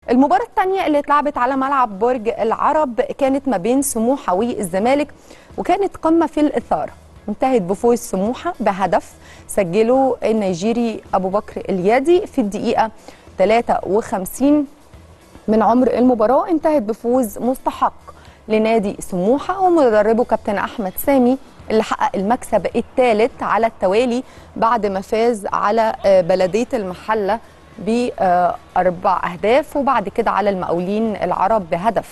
المباراة الثانية اللي اتلعبت على ملعب برج العرب كانت ما بين سموحة والزمالك وكانت قمة في الإثارة انتهت بفوز سموحة بهدف سجله النيجيري أبو بكر اليادي في الدقيقة 53 من عمر المباراة انتهت بفوز مستحق لنادي سموحة ومدربه كابتن أحمد سامي اللي حقق المكسب الثالث على التوالي بعد ما فاز على بلدية المحلة بأربع أهداف وبعد كده على المقاولين العرب بهدف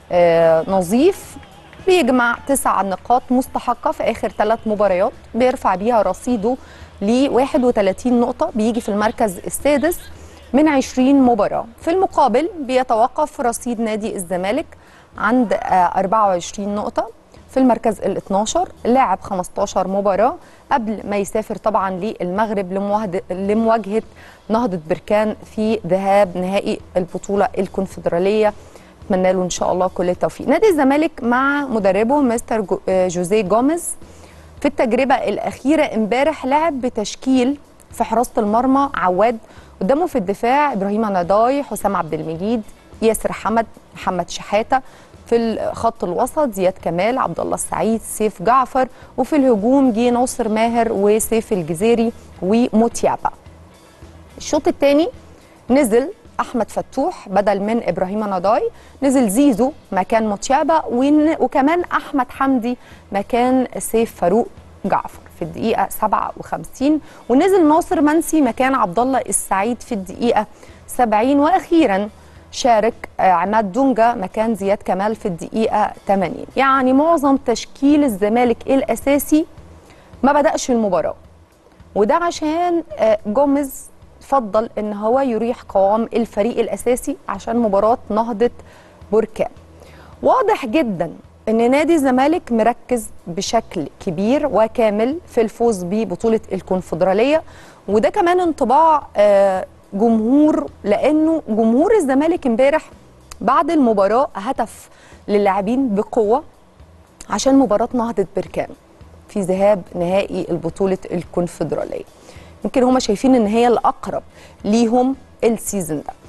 نظيف بيجمع تسع نقاط مستحقة في آخر ثلاث مباريات بيرفع بيها رصيده ل 31 نقطة بيجي في المركز السادس من 20 مباراة في المقابل بيتوقف رصيد نادي الزمالك عند 24 نقطة في المركز ال 12 لاعب 15 مباراة قبل ما يسافر طبعا للمغرب لمواجهة نهضة بركان في ذهاب نهائي البطولة الكونفدرالية اتمنى له ان شاء الله كل التوفيق نادي الزمالك مع مدربه مستر جو جوزيه جوميز في التجربة الأخيرة امبارح لعب بتشكيل في حراسة المرمى عواد قدامه في الدفاع إبراهيم نضاي حسام عبد المجيد ياسر حمد محمد شحاتة في الخط الوسط زياد كمال عبد الله السعيد سيف جعفر وفي الهجوم جه ناصر ماهر وسيف الجزيري وموتيابا الشوط الثاني نزل احمد فتوح بدل من ابراهيم نضاي نزل زيزو مكان متشابه وكمان احمد حمدي مكان سيف فاروق جعفر في الدقيقه 57 ونزل ناصر منسي مكان عبد الله السعيد في الدقيقه 70 واخيرا شارك عماد دونجا مكان زياد كمال في الدقيقه 80 يعني معظم تشكيل الزمالك الاساسي ما بداش المباراه وده عشان جوميز فضل ان هو يريح قوام الفريق الاساسي عشان مباراه نهضه بركان واضح جدا ان نادي الزمالك مركز بشكل كبير وكامل في الفوز ببطوله الكونفدراليه وده كمان انطباع جمهور لانه جمهور الزمالك امبارح بعد المباراه هتف للاعبين بقوه عشان مباراه نهضه بركان في ذهاب نهائي البطوله الكونفدراليه يمكن هم شايفين ان هي الاقرب ليهم السيزون ده